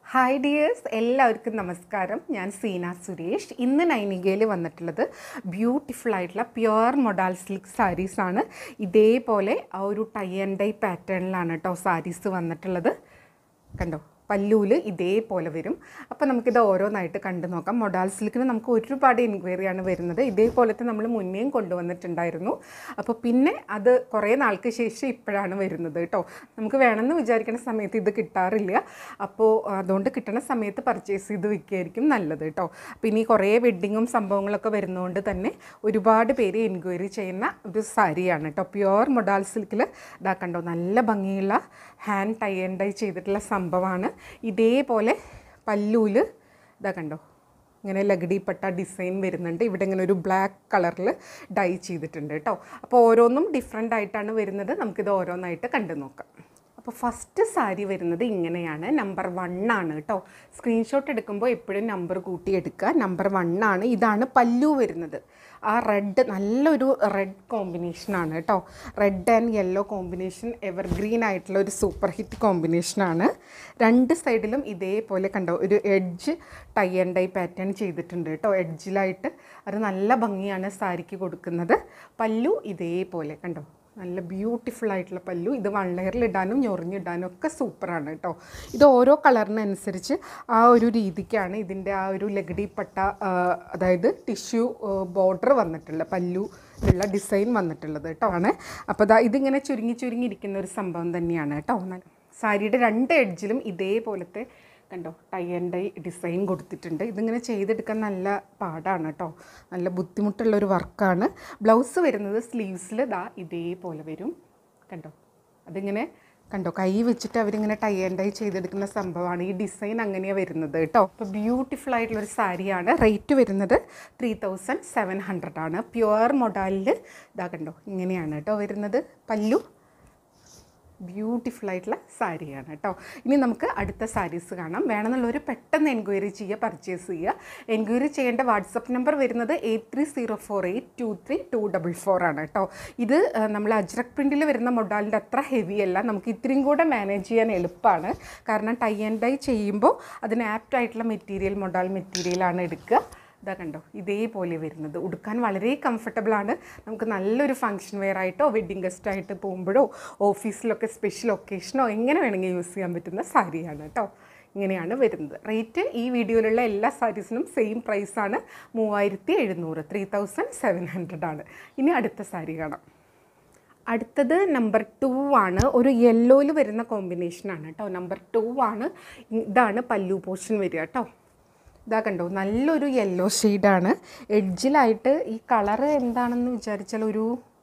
hi dears എല്ലാവർക്കും നമസ്കാരം ഞാൻ സീന സുരേഷ് ഇന്ന് നൈനികയിൽ വന്നിട്ടുള്ളത് ബ്യൂട്ടിഫുൾ ആയിട്ടുള്ള പ്യുവർ മൊഡാൽ സിൽക്ക് സാരീസ് ആണ് ഇതേപോലെ ആ ഒരു ടൈ ആൻഡ് ഡൈ പാറ്റേണിലാണ് കേട്ടോ സാരീസ് വന്നിട്ടുള്ളത് കണ്ടോ പല്ലൂല് ഇതേപോലെ വരും അപ്പോൾ നമുക്കിത് ഓരോന്നായിട്ട് കണ്ടു നോക്കാം മൊഡാൽ സിൽക്കിന് നമുക്ക് ഒരുപാട് എൻക്വയറിയാണ് വരുന്നത് ഇതേപോലത്തെ നമ്മൾ മുന്നേയും കൊണ്ടുവന്നിട്ടുണ്ടായിരുന്നു അപ്പോൾ പിന്നെ അത് കുറേ നാൾക്ക് ശേഷം ഇപ്പോഴാണ് വരുന്നത് കേട്ടോ നമുക്ക് വേണമെന്ന് വിചാരിക്കുന്ന സമയത്ത് ഇത് കിട്ടാറില്ല അപ്പോൾ അതുകൊണ്ട് കിട്ടുന്ന സമയത്ത് പർച്ചേസ് ചെയ്ത് വെക്കുകയായിരിക്കും നല്ലത് കേട്ടോ പിന്നെ ഈ കുറേ വെഡ്ഡിങ്ങും സംഭവങ്ങളൊക്കെ വരുന്നതുകൊണ്ട് തന്നെ ഒരുപാട് പേര് എൻക്വയറി ചെയ്യുന്ന ഒരു സാരിയാണ് കേട്ടോ പ്യുവർ മൊഡാൽ സിൽക്കിൽ ഇതാ കണ്ടോ നല്ല ഭംഗിയുള്ള ഹാൻഡ് ടൈ ആൻഡ് ഡൈ ചെയ്തിട്ടുള്ള സംഭവമാണ് ഇതേപോലെ പല്ലൂല് ഇതാ കണ്ടോ ഇങ്ങനെ ലഗടിപ്പെട്ട ഡിസൈൻ വരുന്നുണ്ട് ഇവിടെ ഇങ്ങനെ ഒരു ബ്ലാക്ക് കളറിൽ ഡൈ ചെയ്തിട്ടുണ്ട് കേട്ടോ അപ്പോൾ ഓരോന്നും ഡിഫറെൻ്റ് ആയിട്ടാണ് വരുന്നത് നമുക്കിത് ഓരോന്നായിട്ട് കണ്ടു നോക്കാം അപ്പോൾ ഫസ്റ്റ് സാരി വരുന്നത് ഇങ്ങനെയാണ് നമ്പർ വൺ ആണ് കേട്ടോ സ്ക്രീൻഷോട്ട് എടുക്കുമ്പോൾ എപ്പോഴും നമ്പർ കൂട്ടി എടുക്കുക നമ്പർ വൺ ആണ് ഇതാണ് പല്ലു വരുന്നത് ആ റെഡ് നല്ലൊരു റെഡ് കോമ്പിനേഷനാണ് കേട്ടോ red and yellow combination evergreen ആയിട്ടുള്ള ഒരു സൂപ്പർ ഹിറ്റ് കോമ്പിനേഷനാണ് രണ്ട് സൈഡിലും ഇതേപോലെ കണ്ടോ ഒരു edge tie and dye pattern ചെയ്തിട്ടുണ്ട് കേട്ടോ എഡ്ജിലായിട്ട് അത് നല്ല ഭംഗിയാണ് സാരിക്ക് കൊടുക്കുന്നത് പല്ലു ഇതേപോലെ കണ്ടോ നല്ല ബ്യൂട്ടിഫുൾ ആയിട്ടുള്ള പല്ലു ഇത് വൺ ലെയറിൽ ഇടാനും ഞൊറിഞ്ഞിടാനും ഒക്കെ സൂപ്പറാണ് കേട്ടോ ഇത് ഓരോ കളറിനനുസരിച്ച് ആ ഒരു രീതിക്കാണ് ഇതിൻ്റെ ആ ഒരു ലഗടിപ്പട്ട ആ, അതായത് ടിഷ്യൂ ബോർഡർ വന്നിട്ടുള്ള പല്ലു ഉള്ള ഡിസൈൻ വന്നിട്ടുള്ളത് കേട്ടോ ആണ് അപ്പോൾ ദാ ഇതിങ്ങനെ ചുരുങ്ങി ചുരുങ്ങി ഇരിക്കുന്ന ഒരു സംഭവം തന്നെയാണ് കേട്ടോ ന- സാരിയുടെ രണ്ട് എഡ്ജിലും ഇതേപോലത്തെ കണ്ടോ ടൈ ആൻഡ് ഡൈ ഡിസൈൻ കൊടുത്തിട്ടുണ്ട് ഇതിങ്ങനെ ചെയ്തെടുക്കാൻ നല്ല പാടാണ് കേട്ടോ നല്ല ബുദ്ധിമുട്ടുള്ള ഒരു വർക്കാണ് ബ്ലൗസ് വരുന്നത് സ്ലീവ്സിൽ ദാ ഇതേപോലെ വരും കണ്ടോ അതിങ്ങനെ കണ്ടോ കൈ വെച്ചിട്ട് അവരിങ്ങനെ ടൈ ആൻഡ് ഡൈ ചെയ്തെടുക്കുന്ന സംഭവമാണ് ഈ ഡിസൈൻ അങ്ങനെയാണ് വരുന്നത് കേട്ടോ അപ്പോൾ ബ്യൂട്ടിഫുൾ ആയിട്ടുള്ള ഒരു സാരിയാണ് റേറ്റ് വരുന്നത് ത്രീ തൗസൻഡ് സെവൻ ഹൺഡ്രഡ് ആണ് പ്യുവർ മൊഡാലിൽ ഇതാ കണ്ടോ ഇങ്ങനെയാണ് കേട്ടോ വരുന്നത് പല്ലു ബ്യൂട്ടിഫുൾ ആയിട്ടുള്ള സാരിയാണ് കേട്ടോ ഇനി നമുക്ക് അടുത്ത സാരീസ് കാണാം വേണമെന്നുള്ളവർ പെട്ടെന്ന് എൻക്വയറി ചെയ്യുക പർച്ചേസ് ചെയ്യുക എൻക്വയറി ചെയ്യേണ്ട വാട്സപ്പ് നമ്പർ വരുന്നത് eight three zero four eight two three two double four ആണ് കേട്ടോ ഇത് ആ, നമ്മൾ അജ്രക് പ്രിൻറ്റിൽ വരുന്ന മൊഡാലിൻ്റെ അത്ര ഹെവി അല്ല നമുക്ക് ഇത്രയും കൂടെ മാനേജ് ചെയ്യാൻ എളുപ്പമാണ് കാരണം ടൈ ആൻഡ് ഡൈ ചെയ്യുമ്പോൾ അതിന് ആപ്റ്റ് ആയിട്ടുള്ള മെറ്റീരിയൽ മൊഡാൽ മെറ്റീരിയലാണ് എടുക്കുക ഇതാ കണ്ടോ ഇതേപോലെ വരുന്നത് ഉടുക്കാൻ വളരെ കംഫർട്ടബിളാണ് നമുക്ക് നല്ലൊരു ഫങ്ഷൻ വെയർ ആയിട്ടോ വെഡ്ഡിങ് ഗസ്റ്റ് ആയിട്ട് പോകുമ്പോഴോ ഓഫീസിലൊക്കെ സ്പെഷ്യൽ ഒക്കേഷനോ എങ്ങനെ വേണമെങ്കിൽ യൂസ് ചെയ്യാൻ പറ്റുന്ന സാരിയാണ് കേട്ടോ ഇങ്ങനെയാണ് വരുന്നത് റേറ്റ് ഈ വീഡിയോയിലുള്ള എല്ലാ സാരീസിനും സെയിം പ്രൈസാണ് മൂവായിരത്തി എഴുന്നൂറ് ത്രീ തൗസൻഡ് സെവൻ ഹൺഡ്രഡ് ആണ് ഇനി അടുത്ത സാരി കാണാം അടുത്തത് നമ്പർ ടു ആണ് ഒരു യെല്ലോയിൽ വരുന്ന കോമ്പിനേഷനാണ് കേട്ടോ നമ്പർ ടു ആണ് ഇതാണ് പല്ലു പോർഷൻ വരിക കേട്ടോ ഇതാ കണ്ടോ നല്ലൊരു യെല്ലോ ഷെയ്ഡാണ് എഡ്ജിലായിട്ട് ഈ കളറ് എന്താണെന്ന് വിചാരിച്ചാൽ ഒരു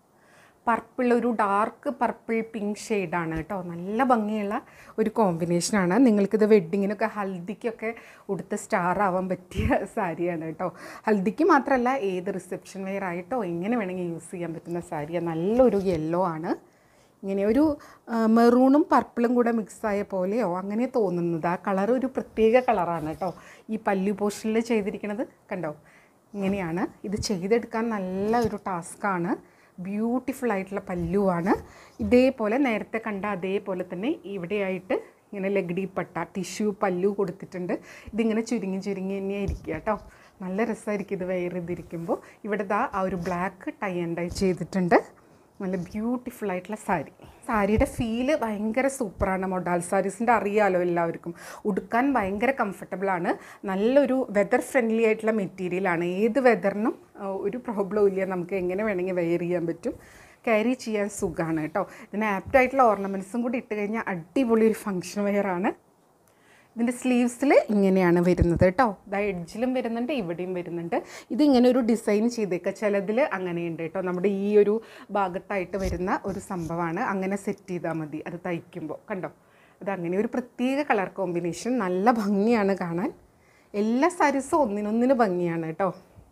പർപ്പിൾ ഒരു ഡാർക്ക് പർപ്പിൾ പിങ്ക് ഷെയ്ഡാണ് കേട്ടോ നല്ല ഭംഗിയുള്ള ഒരു കോമ്പിനേഷനാണ് നിങ്ങൾക്കിത് വെഡ്ഡിങ്ങിനൊക്കെ ഹൽദിക്കൊക്കെ ഉടുത്ത് സ്റ്റാർ ആവാൻ പറ്റിയ സാരിയാണ് കേട്ടോ ഹൽദിക്ക് മാത്രമല്ല ഏത് റിസപ്ഷൻ വെയർ ആയിട്ടോ എങ്ങനെ വേണമെങ്കിൽ യൂസ് ചെയ്യാൻ പറ്റുന്ന സാരിയാണ് നല്ലൊരു യെല്ലോ ആണ് ഇങ്ങനെ ഒരു ആ, മെറൂണും പർപ്പിളും കൂടെ മിക്സായ പോലെയോ അങ്ങനെ തോന്നുന്നത് ആ കളർ ഒരു പ്രത്യേക കളറാണ് കേട്ടോ ഈ പല്ലു പോഷനിൽ ചെയ്തിരിക്കുന്നത് കണ്ടോ ഇങ്ങനെയാണ് ഇത് ചെയ്തെടുക്കാൻ നല്ല ഒരു ടാസ്ക്കാണ് ബ്യൂട്ടിഫുൾ ആയിട്ടുള്ള പല്ലുവാണ് ഇതേപോലെ നേരത്തെ കണ്ട അതേപോലെ തന്നെ ഇവിടെയായിട്ട് ഇങ്ങനെ ലഗടിപ്പട്ട ടിഷ്യൂ പല്ലു കൊടുത്തിട്ടുണ്ട് ഇതിങ്ങനെ ചുരുങ്ങി ചുരുങ്ങി തന്നെ ഇരിക്കുക കേട്ടോ നല്ല രസമായിരിക്കും ഇത് വെയർ ചെയ്തിരിക്കുമ്പോൾ ഇവിടെ ദാ ആ ഒരു ബ്ലാക്ക് ടൈ ആൻഡ് ഡൈ ചെയ്തിട്ടുണ്ട് നല്ല ബ്യൂട്ടിഫുൾ ആയിട്ടുള്ള സാരി സാരിയുടെ ഫീല് ഭയങ്കര സൂപ്പറാണ് മൊഡാൽ സാരീസിൻ്റെ അറിയാലോ എല്ലാവർക്കും ഉടുക്കാൻ ഭയങ്കര കംഫർട്ടബിളാണ് നല്ലൊരു വെതർ ഫ്രണ്ട്ലി ആയിട്ടുള്ള മെറ്റീരിയലാണ് ഏത് വെതറിനും ഒരു പ്രോബ്ലവും ഇല്ല നമുക്ക് എങ്ങനെ വേണമെങ്കിൽ വെയർ ചെയ്യാൻ പറ്റും ക്യാരി ചെയ്യാൻ സുഖമാണ് കേട്ടോ ഇതിന് ആപ്റ്റ് ആയിട്ടുള്ള ഓർണമെൻറ്റ്സും കൂടി ഇട്ട് കഴിഞ്ഞാൽ അടിപൊളി ഒരു ഫങ്ഷൻ വെയറാണ് ഇതിൻ്റെ സ്ലീവ്സിൽ ഇങ്ങനെയാണ് വരുന്നത് കേട്ടോ ഇതാ എഡ്ജിലും വരുന്നുണ്ട് ഇവിടെയും വരുന്നുണ്ട് ഇത് ഇങ്ങനെ ഒരു ഡിസൈൻ ചെയ്തേക്കുക ചിലതിൽ അങ്ങനെയുണ്ട് കേട്ടോ നമ്മുടെ ഈ ഒരു ഭാഗത്തായിട്ട് വരുന്ന ഒരു സംഭവമാണ് അങ്ങനെ സെറ്റ് ചെയ്താൽ മതി അത് തയ്ക്കുമ്പോൾ കണ്ടോ അത് അങ്ങനെ ഒരു പ്രത്യേക കളർ കോമ്പിനേഷൻ നല്ല ഭംഗിയാണ് കാണാൻ എല്ലാ സാരീസും ഒന്നിനൊന്നിന് ഭംഗിയാണ് കേട്ടോ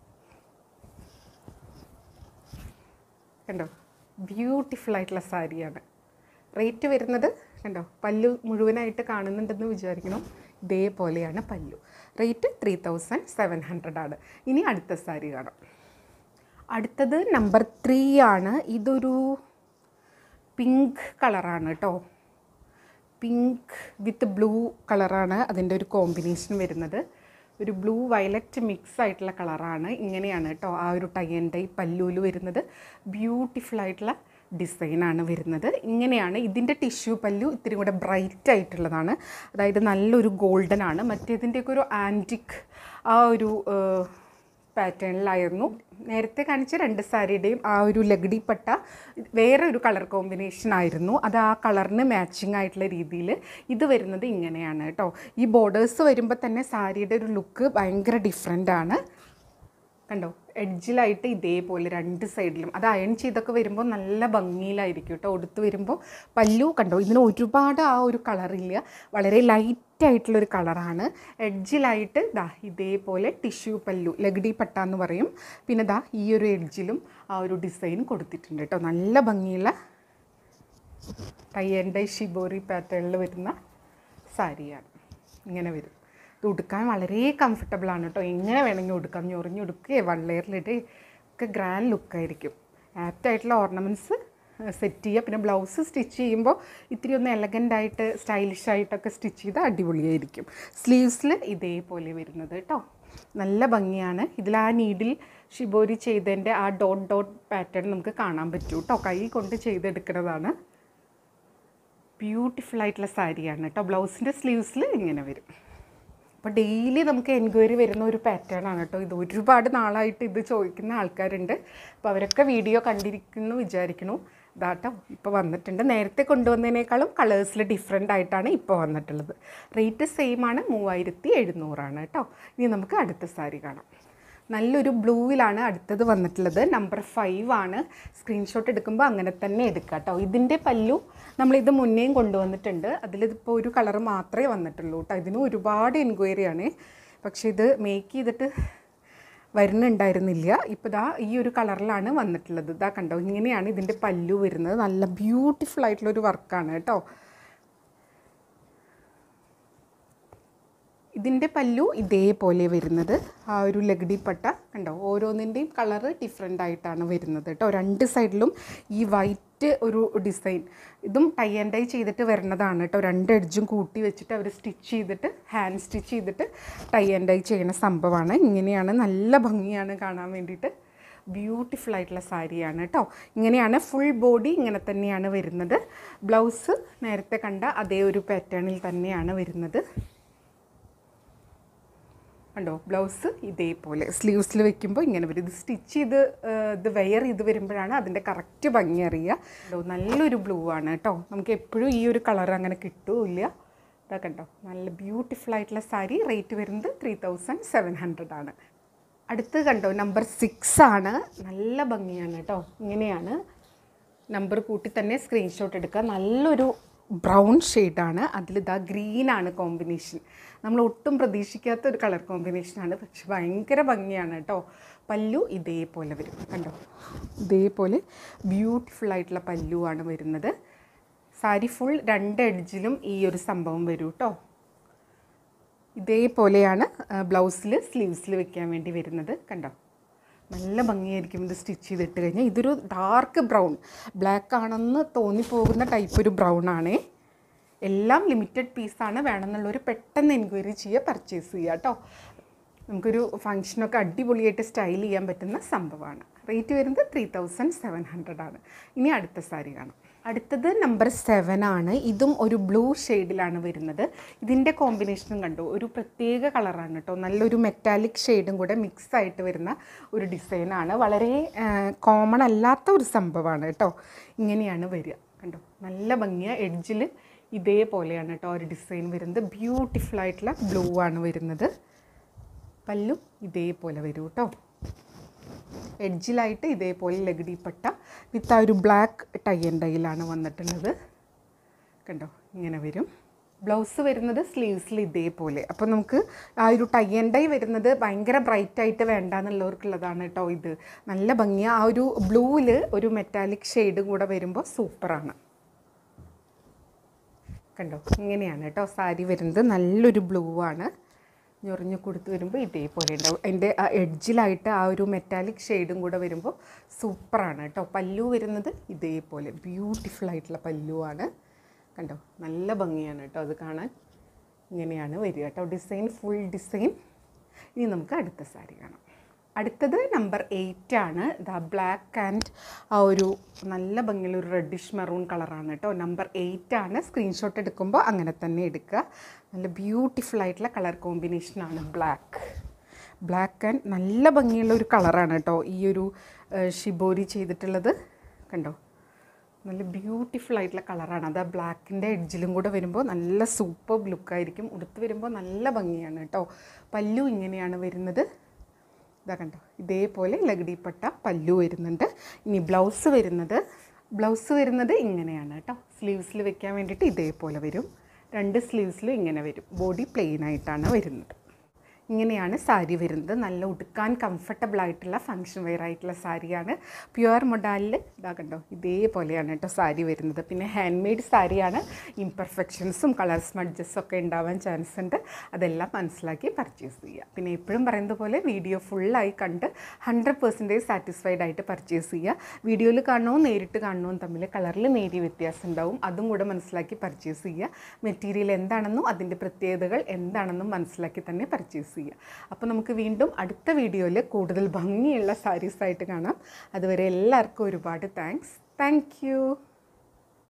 കണ്ടോ ബ്യൂട്ടിഫുൾ ആയിട്ടുള്ള സാരിയാണ് റേറ്റ് വരുന്നത് കണ്ടോ പല്ലു മുഴുവനായിട്ട് കാണുന്നുണ്ടെന്ന് വിചാരിക്കണം ഇതേപോലെയാണ് പല്ലു rate three thousand seven hundred ആണ് ഇനി അടുത്ത സാരി കാണാം അടുത്തത് നമ്പർ ത്രീ ആണ് ഇതൊരു പിങ്ക് കളറാണ് കേട്ടോ പിങ്ക് വിത്ത് ബ്ലൂ കളറാണ് അതിൻ്റെ ഒരു കോമ്പിനേഷൻ വരുന്നത് ഒരു ബ്ലൂ വയലറ്റ് മിക്സ് ആയിട്ടുള്ള കളറാണ് ഇങ്ങനെയാണ് കേട്ടോ ആ ഒരു ടൈ ആൻഡ് ടൈ പല്ലൂല് വരുന്നത് ബ്യൂട്ടിഫുൾ ആയിട്ടുള്ള ഡിസൈനാണ് വരുന്നത് ഇങ്ങനെയാണ് ഇതിൻ്റെ ടിഷ്യൂ പല്ലു ഇത്തിരി കൂടെ ബ്രൈറ്റ് ആയിട്ടുള്ളതാണ് അതായത് നല്ലൊരു ഗോൾഡൻ ആണ് മറ്റേതിൻ്റെയൊക്കെ ഒരു ആൻറ്റിക് ആ ഒരു പാറ്റേണിലായിരുന്നു നേരത്തെ കാണിച്ച രണ്ട് സാരിയുടെയും ആ ഒരു ലഗടി പട്ട വേറെ ഒരു കളർ കോമ്പിനേഷൻ ആയിരുന്നു അത് ആ കളറിന് മാച്ചിങ് ആയിട്ടുള്ള രീതിയിൽ ഇത് വരുന്നത് ഇങ്ങനെയാണ് കേട്ടോ ഈ ബോർഡേഴ്സ് വരുമ്പോൾ തന്നെ സാരിയുടെ ഒരു ലുക്ക് ഭയങ്കര ഡിഫറെൻ്റ് ആണ് കണ്ടോ എഡ്ജിലായിട്ട് ഇതേപോലെ രണ്ട് സൈഡിലും അത് അയൺ ചെയ്തൊക്കെ വരുമ്പോൾ നല്ല ഭംഗിയിലായിരിക്കും കേട്ടോ ഉടുത്ത് വരുമ്പോൾ പല്ലു കണ്ടോ ഇതിന് ഒരുപാട് ആ ഒരു കളറില്ല വളരെ ലൈറ്റ് ആയിട്ടുള്ളൊരു കളറാണ് എഡ്ജിലായിട്ട് ദാ ഇതേപോലെ ടിഷ്യൂ പല്ലു ലഗടി പട്ട എന്ന് പറയും പിന്നെ ദാ ഈ ഒരു എഡ്ജിലും ആ ഒരു ഡിസൈൻ കൊടുത്തിട്ടുണ്ട് കേട്ടോ നല്ല ഭംഗിയുള്ള ടൈ ആൻഡ് ഡൈ ഷിബോറി പാറ്റേണിൽ വരുന്ന സാരിയാണ് ഇങ്ങനെ വരും ഇത് ഉടുക്കാൻ വളരെ കംഫർട്ടബിൾ ആണ് കേട്ടോ എങ്ങനെ വേണമെങ്കിൽ ഉടുക്കാം ഞൊറിഞ്ഞുടുക്കുക വൺ ലെയറിലിട്ട് ഒക്കെ ഗ്രാൻഡ് ലുക്കായിരിക്കും ആപ്റ്റ് ആയിട്ടുള്ള ഓർണമെൻറ്റ്സ് സെറ്റ് ചെയ്യുക പിന്നെ ബ്ലൗസ് സ്റ്റിച്ച് ചെയ്യുമ്പോൾ ഇത്തിരി ഒന്ന് എലഗൻ്റ് ആയിട്ട് സ്റ്റൈലിഷ് ആയിട്ടൊക്കെ സ്റ്റിച്ച് ചെയ്ത് അടിപൊളിയായിരിക്കും സ്ലീവ്സിൽ ഇതേപോലെ വരുന്നത് കേട്ടോ നല്ല ഭംഗിയാണ് ഇതിൽ ആ നീഡിൽ ഷിബോരി ചെയ്തതിൻ്റെ ആ ഡോട്ട് ഡോട്ട് പാറ്റേൺ നമുക്ക് കാണാൻ പറ്റൂ കേട്ടോ കൈ കൊണ്ട് ചെയ്തെടുക്കുന്നതാണ് ബ്യൂട്ടിഫുൾ ആയിട്ടുള്ള സാരിയാണ് കേട്ടോ ബ്ലൗസിൻ്റെ സ്ലീവ്സിൽ ഇങ്ങനെ വരും അപ്പോൾ ഡെയിലി നമുക്ക് എൻക്വയറി വരുന്ന ഒരു പാറ്റേൺ ആണ് കേട്ടോ ഇത് ഒരുപാട് നാളായിട്ട് ഇത് ചോദിക്കുന്ന ആൾക്കാരുണ്ട് അപ്പോൾ അവരൊക്കെ വീഡിയോ കണ്ടിരിക്കുന്നു വിചാരിക്കണു ഇതാട്ടോ ഇപ്പോൾ വന്നിട്ടുണ്ട് നേരത്തെ കൊണ്ടുവന്നതിനേക്കാളും കളേഴ്സിൽ ഡിഫറെൻ്റ് ആയിട്ടാണ് ഇപ്പോൾ വന്നിട്ടുള്ളത് റേറ്റ് സെയിം ആണ് മൂവായിരത്തി എഴുന്നൂറാണ് കേട്ടോ ഇനി നമുക്ക് അടുത്ത സാരി കാണാം നല്ലൊരു ബ്ലൂവിലാണ് അടുത്തത് വന്നിട്ടുള്ളത് നമ്പർ ഫൈവ് ആണ് സ്ക്രീൻഷോട്ട് എടുക്കുമ്പോൾ അങ്ങനെ തന്നെ എടുക്കുക കേട്ടോ ഇതിൻ്റെ പല്ലു നമ്മളിത് മുന്നേയും കൊണ്ടുവന്നിട്ടുണ്ട് അതിലിതിപ്പോൾ ഒരു കളർ മാത്രമേ വന്നിട്ടുള്ളൂ കേട്ടോ ഇതിന് ഒരുപാട് എൻക്വയറി ആണ് പക്ഷേ ഇത് മേക്ക് ചെയ്തിട്ട് വരുന്നുണ്ടായിരുന്നില്ല ഇപ്പോൾ ഇതാ ഈ ഒരു കളറിലാണ് വന്നിട്ടുള്ളത് ഇതാ കണ്ടോ ഇങ്ങനെയാണ് ഇതിൻ്റെ പല്ലു വരുന്നത് നല്ല ബ്യൂട്ടിഫുൾ ആയിട്ടുള്ളൊരു വർക്കാണ് കേട്ടോ ഇതിൻ്റെ പല്ലു ഇതേപോലെ വരുന്നത് ആ ഒരു ലഗടി പട്ട കണ്ടോ ഓരോന്നിൻ്റെയും കളറ് ഡിഫറെൻ്റ് ആയിട്ടാണ് വരുന്നത് കേട്ടോ രണ്ട് സൈഡിലും ഈ വൈറ്റ് ഒരു ഡിസൈൻ ഇതും ടൈ ആൻഡ് ടൈ ചെയ്തിട്ട് വരുന്നതാണ് കേട്ടോ രണ്ട് എഡ്ജും കൂട്ടി വെച്ചിട്ട് അവർ സ്റ്റിച്ച് ചെയ്തിട്ട് ഹാൻഡ് സ്റ്റിച്ച് ചെയ്തിട്ട് ടൈ ആൻഡ് ടൈ ചെയ്യുന്ന സംഭവമാണ് ഇങ്ങനെയാണ് നല്ല ഭംഗിയാണ് കാണാൻ വേണ്ടിയിട്ട് ബ്യൂട്ടിഫുൾ ആയിട്ടുള്ള സാരിയാണ് കേട്ടോ ഇങ്ങനെയാണ് ഫുൾ ബോഡി ഇങ്ങനെ തന്നെയാണ് വരുന്നത് ബ്ലൗസ് നേരത്തെ കണ്ട അതേ ഒരു പാറ്റേണിൽ തന്നെയാണ് വരുന്നത് കണ്ടോ ബ്ലൗസ് ഇതേപോലെ സ്ലീവ്സിൽ വെക്കുമ്പോൾ ഇങ്ങനെ വരും ഇത് സ്റ്റിച്ച് ചെയ്ത് ആ, ഇത് വെയർ ചെയ്ത് വരുമ്പോഴാണ് അതിൻ്റെ കറക്റ്റ് ഭംഗി അറിയുക കണ്ടോ നല്ലൊരു ബ്ലൂ ആണ് കേട്ടോ നമുക്ക് എപ്പോഴും ഈ ഒരു കളർ അങ്ങനെ കിട്ടൂല ഇതാ കണ്ടോ നല്ല ബ്യൂട്ടിഫുൾ ആയിട്ടുള്ള സാരി റേറ്റ് വരുന്നത് ത്രീ തൗസൻഡ് സെവൻ ഹൺഡ്രഡ് ആണ് അടുത്ത് കണ്ടോ നമ്പർ സിക്സ് ആണ് നല്ല ഭംഗിയാണ് കേട്ടോ ഇങ്ങനെയാണ് നമ്പർ കൂട്ടി തന്നെ സ്ക്രീൻഷോട്ട് എടുക്കുക നല്ലൊരു ബ്രൗൺ ഷെയ്ഡാണ് അതിലിതാ ഗ്രീനാണ് കോമ്പിനേഷൻ നമ്മൾ ഒട്ടും പ്രതീക്ഷിക്കാത്ത ഒരു കളർ കോമ്പിനേഷനാണ് പക്ഷെ ഭയങ്കര ഭംഗിയാണ് കേട്ടോ പല്ലു ഇതേപോലെ വരും കണ്ടോ ഇതേപോലെ ബ്യൂട്ടിഫുൾ ആയിട്ടുള്ള പല്ലുവാണ് വരുന്നത് സാരി ഫുൾ രണ്ട് എഡ്ജിലും ഈ ഒരു സംഭവം വരും കേട്ടോ ഇതേപോലെയാണ് ബ്ലൗസിൽ സ്ലീവ്സിൽ വെക്കാൻ വേണ്ടി വരുന്നത് കണ്ടോ നല്ല ഭംഗിയായിരിക്കും ഇത് സ്റ്റിച്ച് ചെയ്തിട്ട് കഴിഞ്ഞാൽ ഇതൊരു ഡാർക്ക് ബ്രൗൺ ബ്ലാക്ക് ആണെന്ന് തോന്നിപ്പോകുന്ന ടൈപ്പ് ഒരു ബ്രൗൺ ആണേ എല്ലാം ലിമിറ്റഡ് പീസാണ് വേണമെന്നുള്ളൊരു പെട്ടെന്ന് എൻക്വയറി ചെയ്യുക പർച്ചേസ് ചെയ്യുക കേട്ടോ നമുക്കൊരു ഫങ്ഷനൊക്കെ അടിപൊളിയായിട്ട് സ്റ്റൈൽ ചെയ്യാൻ പറ്റുന്ന സംഭവമാണ് റേറ്റ് വരുന്നത് ത്രീ തൗസൻഡ് സെവൻ ഹൺഡ്രഡ് ആണ് ഇനി അടുത്ത സാരി കാണാം അടുത്തത് നമ്പർ സെവൻ ആണ് ഇതും ഒരു ബ്ലൂ ഷെയ്ഡിലാണ് വരുന്നത് ഇതിൻ്റെ കോമ്പിനേഷനും കണ്ടു ഒരു പ്രത്യേക കളറാണ് കേട്ടോ നല്ലൊരു മെറ്റാലിക് ഷെയ്ഡും കൂടെ മിക്സ് ആയിട്ട് വരുന്ന ഒരു ഡിസൈനാണ് വളരെ കോമൺ അല്ലാത്ത ഒരു സംഭവമാണ് കേട്ടോ ഇങ്ങനെയാണ് വരിക കണ്ടോ നല്ല ഭംഗിയ എഡ്ജിൽ ഇതേപോലെയാണ് കേട്ടോ ഒരു ഡിസൈൻ വരുന്നത് ബ്യൂട്ടിഫുൾ ആയിട്ടുള്ള ബ്ലൂ ആണ് വരുന്നത് പല്ലു ഇതേപോലെ വരും കേട്ടോ എഡ്ജിലായിട്ട് ഇതേപോലെ ലഗടി പട്ട വിത്ത് ആ ഒരു ബ്ലാക്ക് ടൈ ആൻഡ് ടൈയിലാണ് വന്നിട്ടുള്ളത് കണ്ടോ ഇങ്ങനെ വരും ബ്ലൗസ് വരുന്നത് സ്ലീവ്സിൽ ഇതേപോലെ അപ്പോൾ നമുക്ക് ആ ഒരു ടൈ ആൻഡ് ടൈ വരുന്നത് ഭയങ്കര ബ്രൈറ്റ് ആയിട്ട് വേണ്ട എന്നുള്ളവർക്കുള്ളതാണ് കേട്ടോ ഇത് നല്ല ഭംഗി ആ ഒരു ബ്ലൂവിൽ ഒരു മെറ്റാലിക് ഷെയ്ഡും കൂടെ വരുമ്പോൾ സൂപ്പറാണ് കണ്ടോ ഇങ്ങനെയാണ് കേട്ടോ സാരി വരുന്നത് നല്ലൊരു ബ്ലൂ ആണ് ഞൊറിഞ്ഞ് കൊടുത്ത് വരുമ്പോൾ ഇതേപോലെ ഉണ്ടാവും അതിൻ്റെ ആ എഡ്ജിലായിട്ട് ആ ഒരു മെറ്റാലിക് ഷെയ്ഡും കൂടെ വരുമ്പോൾ സൂപ്പറാണ് കേട്ടോ പല്ലു വരുന്നത് ഇതേപോലെ ബ്യൂട്ടിഫുൾ ആയിട്ടുള്ള പല്ലുവാണ് കണ്ടോ നല്ല ഭംഗിയാണ് കേട്ടോ അത് കാണാൻ ഇങ്ങനെയാണ് വരിക കേട്ടോ ഡിസൈൻ ഫുൾ ഡിസൈൻ ഇനി നമുക്ക് അടുത്ത സാരി കാണാം അടുത്തത് നമ്പർ എയ്റ്റ് ആണ് ദ ബ്ലാക്ക് ആൻഡ് ആ ഒരു നല്ല ഭംഗിയുള്ള ഒരു റെഡിഷ് മെറൂൺ കളറാണ് കേട്ടോ നമ്പർ എയ്റ്റ് ആണ് സ്ക്രീൻഷോട്ട് എടുക്കുമ്പോൾ അങ്ങനെ തന്നെ എടുക്കുക നല്ല ബ്യൂട്ടിഫുൾ ആയിട്ടുള്ള കളർ കോമ്പിനേഷനാണ് ബ്ലാക്ക് ബ്ലാക്ക് ആൻഡ് നല്ല ഭംഗിയുള്ള ഒരു കളറാണ് കേട്ടോ ഈ ഒരു ഷിബോരി ചെയ്തിട്ടുള്ളത് കണ്ടോ നല്ല ബ്യൂട്ടിഫുൾ ആയിട്ടുള്ള കളറാണ് അത് ആ ബ്ലാക്കിൻ്റെ എഡ്ജിലും കൂടെ വരുമ്പോൾ നല്ല സൂപ്പർ ലുക്കായിരിക്കും ഉടുത്ത് വരുമ്പോൾ നല്ല ഭംഗിയാണ് കേട്ടോ പല്ലു ഇങ്ങനെയാണ് വരുന്നത് ഇതാ കണ്ടോ ഇതേപോലെ ലഗടിപ്പട്ട പല്ലു വരുന്നുണ്ട് ഇനി ബ്ലൗസ് വരുന്നത് ബ്ലൗസ് വരുന്നത് ഇങ്ങനെയാണ് കേട്ടോ സ്ലീവ്സിൽ വെക്കാൻ വേണ്ടിയിട്ട് ഇതേപോലെ വരും രണ്ട് സ്ലീവ്സിലും ഇങ്ങനെ വരും ബോഡി പ്ലെയിൻ ആയിട്ടാണ് വരുന്നത് ഇങ്ങനെയാണ് സാരി വരുന്നത് നല്ല ഉടുക്കാൻ കംഫർട്ടബിൾ ആയിട്ടുള്ള ഫങ്ഷൻ വെയർ ആയിട്ടുള്ള സാരിയാണ് പ്യുവർ മൊഡാലിൽ ഇതാ കണ്ടോ ഇതേപോലെയാണ് കേട്ടോ സാരി വരുന്നത് പിന്നെ ഹാൻഡ് മെയ്ഡ് സാരിയാണ് ഇംപെർഫെക്ഷൻസും കളർ സ്മഡ്ജസും ഒക്കെ ഉണ്ടാവാൻ ചാൻസ് ഉണ്ട് അതെല്ലാം മനസ്സിലാക്കി പർച്ചേസ് ചെയ്യുക പിന്നെ എപ്പോഴും പറയുന്നത് പോലെ വീഡിയോ ഫുള്ളായി കണ്ട് ഹൺഡ്രഡ് പെർസെൻറ്റേജ് സാറ്റിസ്ഫൈഡ് ആയിട്ട് പർച്ചേസ് ചെയ്യുക വീഡിയോയിൽ കാണണവും നേരിട്ട് കാണണവും തമ്മിൽ കളറിൽ നേരിയ വ്യത്യാസം ഉണ്ടാവും അതും കൂടെ മനസ്സിലാക്കി പർച്ചേസ് ചെയ്യുക മെറ്റീരിയൽ എന്താണെന്നും അതിൻ്റെ പ്രത്യേകതകൾ എന്താണെന്നും മനസ്സിലാക്കി തന്നെ പർച്ചേസ് ചെയ്യുക അപ്പോൾ നമുക്ക് വീണ്ടും അടുത്ത വീഡിയോയിൽ കൂടുതൽ ഭംഗിയുള്ള സാരീസായിട്ട് കാണാം അതുവരെ എല്ലാവർക്കും ഒരുപാട് താങ്ക്സ് താങ്ക്